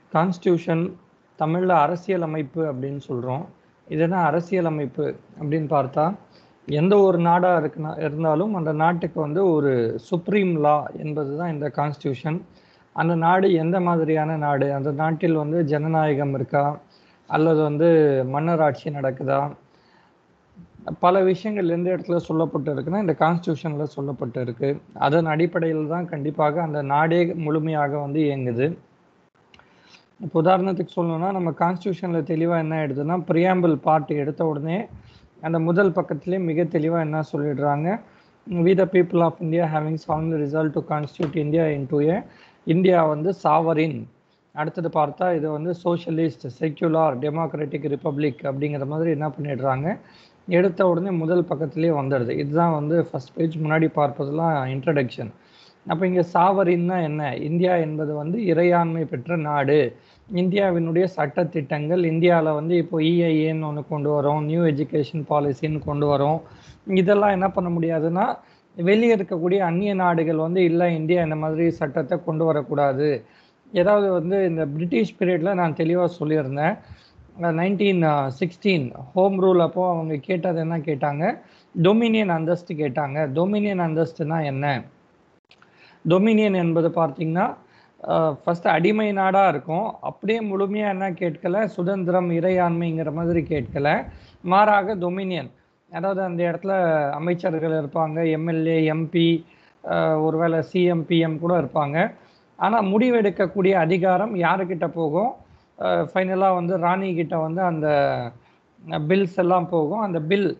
Constitution தமிழ்ல அரசியல் அமைப்பு அப்படின்னு சொல்றோம். இது என்ன அரசியல் அமைப்பு அப்படின்னு பார்த்தா, எந்த ஒரு நாடா இருக்குனா இருந்தாலும் அந்த நாட்டுக்கு வந்து ஒரு சுப்ரீம் லா என்பது தான் இந்த கான்ஸ்டியூஷன். அந்த நாடு எந்த மாதிரியான நாடு? அந்த நாட்டில் வந்து ஜனநாயகம் இருக்கா? அல்லது வந்து மன்னர் ஆட்சி நடக்குதா? பல விஷயங்கள் எந்த இடத்துல சொல்லப்பட்டு இருக்குன்னா, இந்த கான்ஸ்டியூஷன்ல சொல்லப்பட்டு இருக்கு. அதன் அடிப்படையில் தான் கண்டிப்பாக அந்த நாடே முழுமையாக வந்து இயங்குது. இப்போ உதாரணத்துக்கு சொல்லணும்னா, நம்ம கான்ஸ்டியூஷன்ல தெளிவா என்ன ஆயிடுதுன்னா, பிரியாம்பிள் பார்ட் எடுத்த உடனே அந்த முதல் பக்கத்திலேயே மிக தெளிவா என்ன சொல்லிடுறாங்க, "we the people of India having solemnly resolved to constitute India into a India வந்து சாவரின்" அடுத்தது பார்த்தா இது வந்து சோஷலிஸ்ட், செக்யுலர், டெமோக்ராட்டிக் ரிப்பப்ளிக் அப்படிங்கிற மாதிரி என்ன பண்ணிடுறாங்க, எடுத்த உடனே முதல் பக்கத்திலேயே வந்துடுது. இதுதான் வந்து ஃபர்ஸ்ட் பேஜ் முன்னாடி பார்ப்பதெல்லாம் இன்ட்ரோடக்ஷன். அப்ப இங்க சாவரின்னா என்ன? இந்தியா என்பது வந்து இறையாண்மை பெற்ற நாடு. இந்தியாவினுடைய சட்ட திட்டங்கள் இந்தியால வந்து இப்போ இஐஏன்னு ஒண்ணு கொண்டு வரோம். நியூ எஜுகேஷன் பாலிசின்னு கொண்டு வரோம். இதெல்லாம் என்ன பண்ண முடியாதுன்னா, வெளிய இருக்கக்கூடிய அந்நிய நாடுகள் வந்து இல்ல இந்தியா இந்த மாதிரி சட்டத்த கொண்டு வரக்கூடாது. ஏதாவது வந்து இந்த பிரிட்டிஷ் பீரியட்ல நான் தெளிவா சொல்லியிருந்தேன். அ 1916 ஹோம் ரூல் அப்போ அவங்க கேட்டது என்ன கேட்டாங்க, டொமினியன் அந்தஸ்து கேட்டாங்க. டொமினியன் அந்தஸ்துனா என்ன? டொமினியன் என்பது பார்த்தீங்கன்னா, அ ஃபர்ஸ்ட் அடிமை நாடா இருக்கும். அப்படியே முழுமையா என்ன கேட்கல, சுதந்திரம், இறையாண்மைங்கிற மாதிரி கேட்கல. மாறாக டொமினியன். அதாவது அந்த இடத்துல அமைச்சர்கள் இருப்பாங்க, எம்எல்ஏ, எம்பி, அ ஒருவேளை சிஎம், பிஎம் கூட இருப்பாங்க. ஆனா முடிவெடுக்கக்கூடிய அதிகாரம் யாருகிட்ட போகும்? அ ஃபைனலா வந்து ராணி கிட்ட வந்து அந்த பில்ஸ் எல்லாம் போகும். அந்த பில்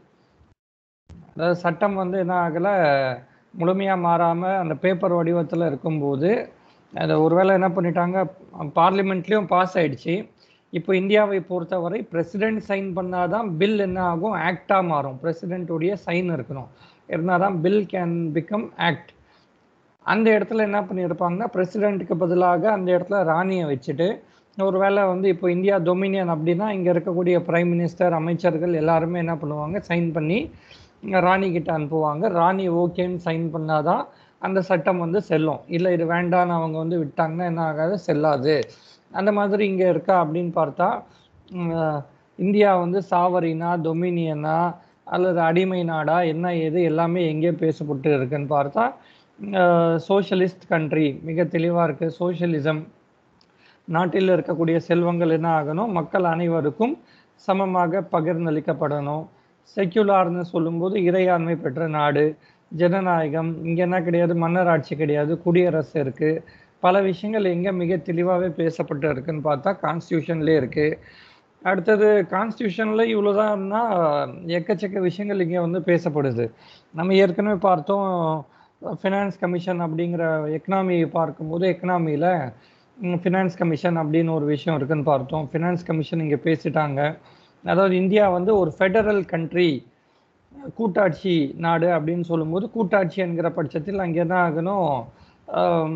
அதாவது சட்டம் வந்து என்ன ஆகல, முழுமையா மாறாம அந்த பேப்பர் வடிவத்துல இருக்கும்போது, அத ஒருவேளை என்ன பண்ணிட்டாங்க, பார்லிமென்ட்லயும் பாஸ் ஆயிடுச்சு. இப்போ இந்தியாவை பொறுத்தவரை பிரசிடென்ட் சைன் பண்ணா தான் பில் என்ன ஆகும், ஆக்ட்டா மாறும். பிரசிடென்ட் உடைய சைன் இருக்கணும். இருந்தா தான் பில் கேன் பிகம் ஆக்ட். அந்த இடத்துல என்ன பண்ணியிருப்பாங்கன்னா, பிரசிடென்ட்க்கு பதிலாக அந்த இடத்துல ராணிய வச்சுட்டு, ஒருவேளை வந்து இப்போ இந்தியா டொமினியன் அப்படின்னா, இங்க இருக்கக்கூடிய பிரைம் மினிஸ்டர், அமைச்சர்கள் எல்லாருமே என்ன பண்ணுவாங்க, சைன் பண்ணி ராணி கிட்ட அனுப்புவாங்க. ராணி ஓகேன்னு சைன் பண்ணா தான் அந்த சட்டம் வந்து செல்லும். இல்ல இது வேண்டான்னு அவங்க வந்து விட்டாங்கன்னா என்ன ஆகாது, செல்லாது. அந்த மாதிரி இங்க இருக்கா அப்படின்னு பார்த்தா, ம் அ இந்தியா வந்து சாவரினா, டொமினியனா அல்லது அடிமை நாடா, என்ன ஏது எல்லாமே எங்கே பேசப்பட்டு இருக்குன்னு பார்த்தா, அ சோஷலிஸ்ட் கண்ட்ரி மிக தெளிவா இருக்கு. சோஷலிசம். நாட்டில் இருக்கக்கூடிய செல்வங்கள் என்ன ஆகணும், மக்கள் அனைவருக்கும் சமமாக பகிர்ந்தளிக்கப்படணும். செக்யுலர்ன்னு சொல்லும்போது இறையாண்மை பெற்ற நாடு. ஜனநாயகம். இங்க என்ன கிடையாது, மன்னர் ஆட்சி கிடையாது. குடியரசு இருக்கு. பல விஷயங்கள் எங்க மிக தெளிவாவே பேசப்பட்டு இருக்குன்னு பார்த்தா, கான்ஸ்டியூஷன்லயே இருக்கு. அடுத்தது கான்ஸ்டியூஷன்ல இவ்வளோதான்னா, எக்கச்சக்க விஷயங்கள் இங்க வந்து பேசப்படுது. நம்ம ஏற்கனவே பார்த்தோம், ஃபினான்ஸ் கமிஷன் அப்படிங்கிற எக்கனாமி பார்க்கும்போது, எக்கனாமில ம் ஃபினான்ஸ் கமிஷன் அப்படின்னு ஒரு விஷயம் இருக்குன்னு பார்த்தோம். ஃபினான்ஸ் கமிஷன் இங்க பேசிட்டாங்க. அதாவது இந்தியா வந்து ஒரு ஃபெடரல் கண்ட்ரி. கூட்டாட்சி நாடு அப்படின்னு சொல்லும்போது, கூட்டாட்சி என்கிற பட்சத்தில் அங்க என்ன ஆகணும், அம்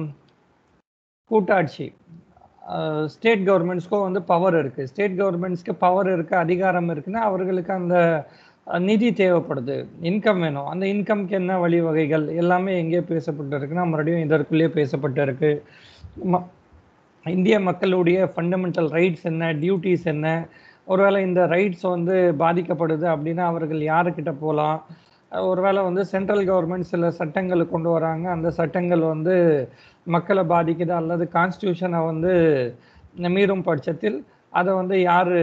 கூட்டாட்சி. அ ஸ்டேட் கவர்மெண்ட்ஸ்க்கும் வந்து பவர் இருக்கு. ஸ்டேட் கவர்மெண்ட்ஸ்க்கு பவர் இருக்கு, அதிகாரம் இருக்குன்னா, அவர்களுக்கு அந்த அ நிதி தேவைப்படுது. இன்கம் வேணும். அந்த இன்கம்க்கு என்ன வழிவகைகள் எல்லாமே எங்கே பேசப்பட்டு இருக்குன்னா, மறுபடியும் இதற்குள்ளேயே பேசப்பட்டு இருக்கு. ம இந்திய மக்களுடைய ஃபண்டமெண்டல் ரைட்ஸ் என்ன? டியூட்டீஸ் என்ன? ஒருவேளை இந்த ரைட்ஸ் வந்து பாதிக்கப்படுது அப்படின்னா, அவர்கள் யாருகிட்ட போலாம்? ஒருவேளை வந்து சென்ட்ரல் கவர்மெண்ட் சில சட்டங்கள் கொண்டு வராங்க. அந்த சட்டங்கள் வந்து மக்கள பாதிக்குது அல்லது கான்ஸ்டியூஷன வந்து மீறும் பட்சத்தில், அத வந்து யாரு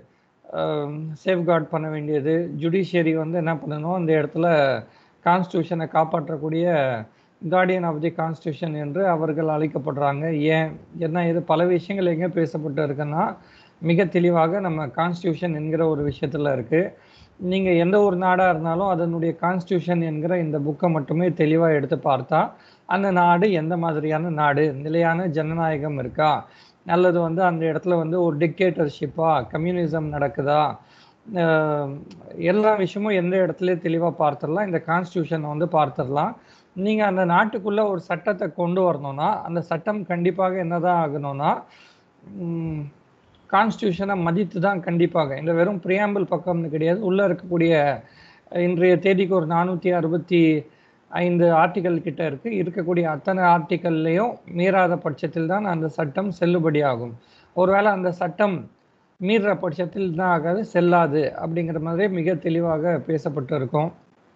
அ சேஃப்கார்ட் பண்ண வேண்டியது? ஜுடிஷியரி வந்து என்ன பண்ணணும், அந்த இடத்துல கான்ஸ்டியூஷன காப்பாற்றக்கூடிய கார்டியன் ஆஃப் தி கான்ஸ்டியூஷன் என்று அவர்கள் அழைக்கப்படுறாங்க. ஏன்? என்ன ஏது? பல விஷயங்கள் எங்க பேசப்பட்டு இருக்குன்னா, மிக தெளிவாக நம்ம கான்ஸ்டியூஷன் என்கிற ஒரு விஷயத்துல இருக்கு. நீங்க எந்த ஒரு நாடா இருந்தாலும், அதனுடைய கான்ஸ்டியூஷன் என்கிற இந்த புக்க மட்டுமே தெளிவா எடுத்து பார்த்தா, அந்த நாடு எந்த மாதிரியான நாடு? நிலையான ஜனநாயகம் இருக்கா? அல்லது வந்து அந்த இடத்துல வந்து ஒரு டிக்டேட்டர்ஷிப்பா? கம்யூனிசம் நடக்குதா? அ எல்லா விஷயமும் எந்த இடத்துலயும் தெளிவா பார்த்துரலாம். இந்த கான்ஸ்டியூஷன வந்து பார்த்துரலாம். நீங்க அந்த நாட்டுக்குள்ள ஒரு சட்டத்த கொண்டு வரணும்னா, அந்த சட்டம் கண்டிப்பாக என்னதான் ஆகணும்னா, ம் கான்ஸ்டியூஷன மதித்து தான் கண்டிப்பாக. இந்த வெறும் பிரியாம்பிள் பக்கம்னு கிடையாது. உள்ள இருக்கக்கூடிய இன்றைய தேதிக்கு ஒரு 465 ஆர்டிகிள் கிட்ட இருக்கு. இருக்கக்கூடிய அத்தனை ஆர்டிகிள்லயும் மீறாத பட்சத்தில் தான் அந்த சட்டம் செல்லுபடியாகும். ஒருவேளை அந்த சட்டம் மீறுற பட்சத்தில் என்ன ஆகாது செல்லாது அப்படிங்கிற மாதிரி மிக தெளிவாக பேசப்பட்டு இருக்கும்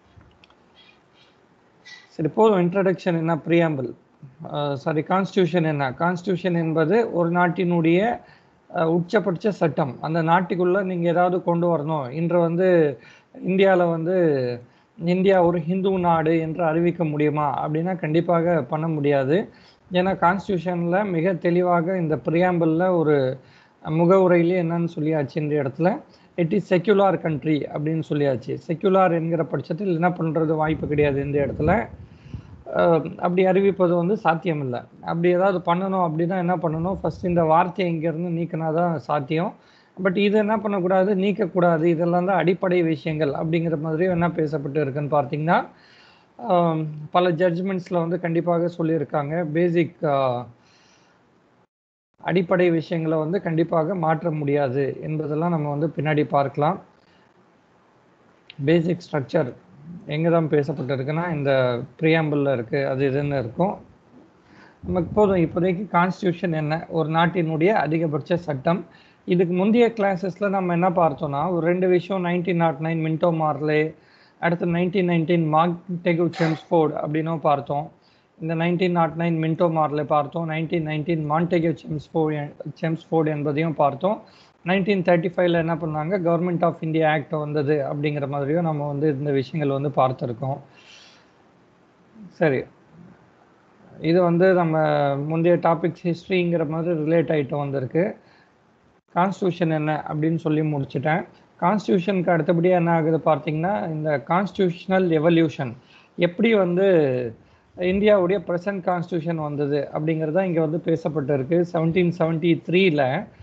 சரி போதும் இன்ட்ரடக்ஷன் என்ன ப்ரியாம்பிள் சாரி கான்ஸ்டியூஷன் என்ன கான்ஸ்டியூஷன் என்பது ஒரு நாட்டினுடைய அஹ், உச்சபட்ச சட்டம் அந்த நாட்டுக்குள்ள நீங்க ஏதாவது கொண்டு வரணும் இன்று வந்து இந்தியாவில் வந்து இந்தியா ஒரு ஹிந்து நாடு என்று அறிவிக்க முடியுமா அப்படின்னா கண்டிப்பாக பண்ண முடியாது ஏன்னா கான்ஸ்டியூஷன்ல மிக தெளிவாக இந்த ப்ரியாம்பிளில் ஒரு முகவுரையிலே என்னன்னு சொல்லியாச்சு இந்த இடத்துல இட் இஸ் செக்யுலார் கண்ட்ரி அப்படின்னு சொல்லியாச்சு செக்யுலார் என்கிற பட்சத்தில் என்ன பண்ணுறது வாய்ப்பு கிடையாது இந்த இடத்துல அஹ் அப்படி அறிவிப்பது வந்து சாத்தியம் இல்லை அப்படி ஏதாவது பண்ணணும் அப்படின்னா என்ன பண்ணணும் ஃபர்ஸ்ட் இந்த வார்த்தையை இங்கேருந்து நீக்கினா தான் சாத்தியம் பட் இது என்ன பண்ணக்கூடாது நீக்கக்கூடாது இதெல்லாம் தான் அடிப்படை விஷயங்கள் அப்படிங்கிற மாதிரி என்ன பேசப்பட்டு இருக்குன்னு பார்த்தீங்கன்னா ஆம், பல ஜட்ஜ்மெண்ட்ஸில் வந்து கண்டிப்பாக சொல்லியிருக்காங்க பேசிக் அடிப்படை விஷயங்களை வந்து கண்டிப்பாக மாற்ற முடியாது என்பதெல்லாம் நம்ம வந்து பின்னாடி பார்க்கலாம் பேசிக் ஸ்ட்ரக்சர் எங்கே தான் பேசப்பட்டிருக்குன்னா இந்த ப்ரியாம்பிளில் இருக்குது அது இதுன்னு இருக்கும் நமக்கு போதும் இப்போதைக்கு கான்ஸ்டியூஷன் என்ன ஒரு நாட்டினுடைய அதிகபட்ச சட்டம் இதுக்கு முந்தைய கிளாஸஸில் நம்ம என்ன பார்த்தோம்னா ஒரு ரெண்டு விஷயம் nineteen naught nine Minto Morley அடுத்து நைன்டீன் நைன்டீன் மார்டெகு செம்ஸ்போர்ட் அப்படின்னும் பார்த்தோம் இந்த nineteen naught nine Minto Morley பார்த்தோம் nineteen nineteen Montagu Chelmsford Chelmsford என்பதையும் பார்த்தோம் நைன்டீன் தேர்ட்டி ஃபைவ்ல என்ன பண்ணாங்க கவர்மெண்ட் ஆஃப் இந்தியா ஆக்ட் வந்தது அப்படிங்கிற மாதிரியும் நம்ம வந்து இந்த விஷயங்கள் வந்து பார்த்துருக்கோம் சரி இது வந்து நம்ம முந்தைய டாபிக்ஸ் ஹிஸ்ட்ரிங்கிற மாதிரி ரிலேட் ஆகிட்டு வந்திருக்கு கான்ஸ்டியூஷன் என்ன அப்படின்னு சொல்லி முடிச்சிட்டேன் கான்ஸ்டியூஷனுக்கு அடுத்தபடியாக என்ன ஆகுது பார்த்தீங்கன்னா இந்த கான்ஸ்டியூஷனல் எவல்யூஷன் எப்படி வந்து இந்தியாவுடைய ப்ரெசன்ட் கான்ஸ்டியூஷன் வந்தது அப்படிங்கிறது தான் இங்கே வந்து பேசப்பட்டு இருக்கு செவன்டீன் செவன்ட்டி த்ரீல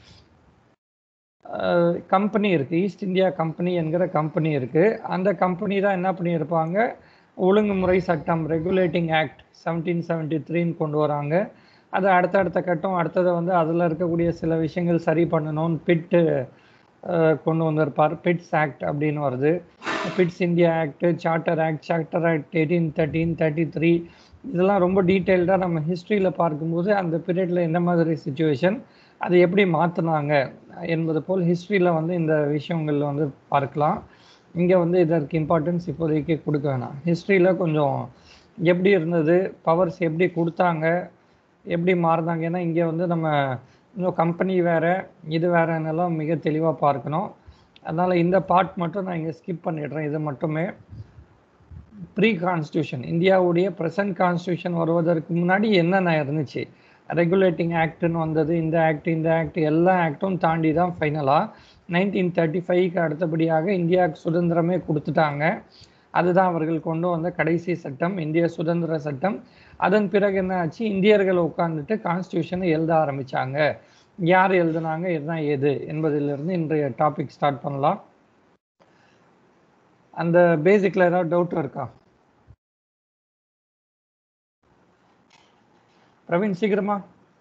கம்பெனி இருக்கு ஈஸ்ட் இந்தியா கம்பெனி என்கிற கம்பெனி இருக்கு அந்த கம்பெனி தான் என்ன பண்ணியிருப்பாங்க ஒழுங்குமுறை சட்டம் ரெகுலேட்டிங் ஆக்ட் செவன்டீன் செவன்ட்டி த்ரீன்னு கொண்டு வராங்க அது அடுத்தடுத்த கட்டம் அடுத்தது வந்து அதில் இருக்கக்கூடிய சில விஷயங்கள் சரி பண்ணணும்னு பிட்டு கொண்டு வந்திருப்பார் பிட்ஸ் ஆக்ட் அப்படின்னு வருது Pitt's India act charter act charter act eighteen thirteen thirty three இதெல்லாம் ரொம்ப டீட்டெயில்டாக நம்ம ஹிஸ்ட்ரியில் பார்க்கும்போது அந்த பீரியடில் எந்த மாதிரி சுச்சுவேஷன் அதை எப்படி மாற்றினாங்க என்பது போல் ஹிஸ்ட்ரியில் வந்து இந்த விஷயங்கள் வந்து பார்க்கலாம் இங்கே வந்து இதற்கு இம்பார்ட்டன்ஸ் இப்போதைக்கு கொடுக்க வேணாம் ஹிஸ்ட்ரியில் கொஞ்சம் எப்படி இருந்தது பவர்ஸ் எப்படி கொடுத்தாங்க எப்படி மாறுனாங்க ஏன்னா இங்கே வந்து நம்ம இன்னும் கம்பெனி வேற இது வேறன்னெல்லாம் மிக தெளிவாக பார்க்கணும் அதனால் இந்த பார்ட் மட்டும் நான் இங்கே ஸ்கிப் பண்ணிடுறேன் இது மட்டுமே ப்ரீ கான்ஸ்டியூஷன் இந்தியாவுடைய ப்ரெசன்ட் கான்ஸ்டியூஷன் வருவதற்கு முன்னாடி என்னென்ன இருந்துச்சு ரெகுலேட்டிங் ஆக்ட்னு வந்தது இந்த ஆக்ட் இந்த ஆக்ட் எல்லா ஆக்டும் தாண்டி தான் ஃபைனலாக நைன்டீன் தேர்ட்டி ஃபைவ்க்கு அடுத்தபடியாக இந்தியாவுக்கு சுதந்திரமே கொடுத்துட்டாங்க அதுதான் அவர்கள் கொண்டு வந்த கடைசி சட்டம் இந்திய சுதந்திர சட்டம் அதன் பிறகு என்ன ஆச்சு இந்தியர்கள் உட்கார்ந்துட்டு கான்ஸ்டியூஷனை எழுத ஆரம்பிச்சாங்க யார் எழுதுனாங்க இதுதான் எது என்பதிலிருந்து இன்றைய டாபிக் ஸ்டார்ட் பண்ணலாம் அந்த பேசிக்ல ஏதாவது டவுட் இருக்கா பிரவீன் சீக்கிரமா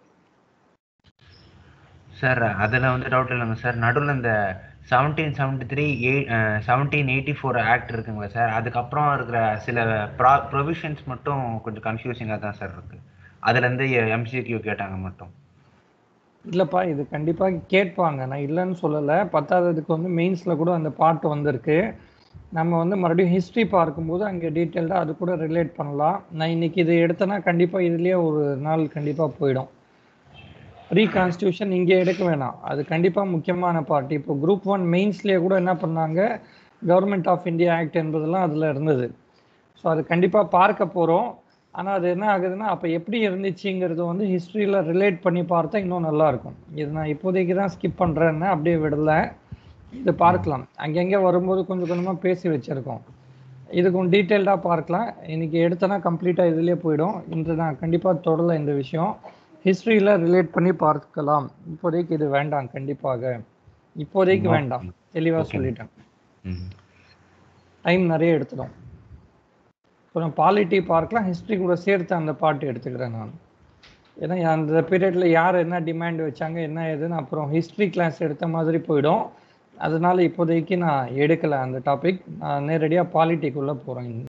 சார் அதில் வந்து டவுட் இல்லைங்க சார் நடுவில் இந்த seventeen seventy three eight seventeen eighty four act இருக்குங்களா சார் அதுக்கப்புறம் இருக்கிற சில ப்ரா ப்ரொவிஷன்ஸ் மட்டும் கொஞ்சம் கன்ஃபியூசிங்காக தான் சார் இருக்கு அதுலேருந்து எம்சிக்யூ கேட்டாங்க மட்டும் இல்லைப்பா இது கண்டிப்பாக கேட்பாங்க நான் இல்லைன்னு சொல்லலை பத்தாததுக்கு வந்து மெயின்ஸில் கூட அந்த பாட்டு வந்திருக்கு நம்ம வந்து மறுபடியும் ஹிஸ்ட்ரி பார்க்கும்போது அங்கே டீட்டெயில்டாக அது கூட ரிலேட் பண்ணலாம் நான் இன்னைக்கு இது எடுத்தேன்னா கண்டிப்பாக இதுலேயே ஒரு நாள் கண்டிப்பாக போயிடும் ப்ரீ கான்ஸ்டியூஷன் இங்கே எடுக்க வேணாம் அது கண்டிப்பாக முக்கியமான பார்ட் இப்போ குரூப் ஒன் மெயின்ஸ்லேயே கூட என்ன பண்ணாங்க கவர்மெண்ட் ஆஃப் இந்தியா ஆக்ட் என்பதெல்லாம் அதில் இருந்தது ஸோ அது கண்டிப்பாக பார்க்க போகிறோம் ஆனால் அது என்ன ஆகுதுன்னா அப்போ எப்படி இருந்துச்சுங்கிறது வந்து ஹிஸ்ட்ரியில் ரிலேட் பண்ணி பார்த்தா இன்னும் நல்லா இருக்கும் இது நான் இப்போதைக்கு தான் ஸ்கிப் பண்ணுறேன்னு அப்படியே விடல இது பார்க்கலாம் அங்கங்கே வரும்போது கொஞ்சம் கொஞ்சமாக பேசி வச்சுருக்கோம் இது கொஞ்சம் டீட்டெயில்டாக பார்க்கலாம் இன்னைக்கு எடுத்தனா கம்ப்ளீட்டாக இதுலேயே போயிடும் இன்று நான் கண்டிப்பாக தொடரல இந்த விஷயம் ஹிஸ்ட்ரியில் ரிலேட் பண்ணி பார்க்கலாம் இப்போதைக்கு இது வேண்டாம் கண்டிப்பாக இப்போதைக்கு Okay. வேண்டாம் தெளிவாக Okay. சொல்லிட்டேன் ம் டைம் நிறைய எடுத்துடும் கொஞ்சம் பாலிட்டி பார்க்கலாம் ஹிஸ்ட்ரி கூட சேர்த்து அந்த பாட்டு எடுத்துக்கிறேன் நான் ஏன்னா அந்த பீரியட்ல யார் என்ன டிமாண்ட் வச்சாங்க என்ன ஏதுன்னு அப்புறம் ஹிஸ்ட்ரி கிளாஸ் எடுத்த மாதிரி போயிடும் அதனால இப்போதைக்கு நான் எடுக்கல அந்த டாபிக் நான் நேரடியாக பாலிட்டிக்குள்ளே போகிறேன்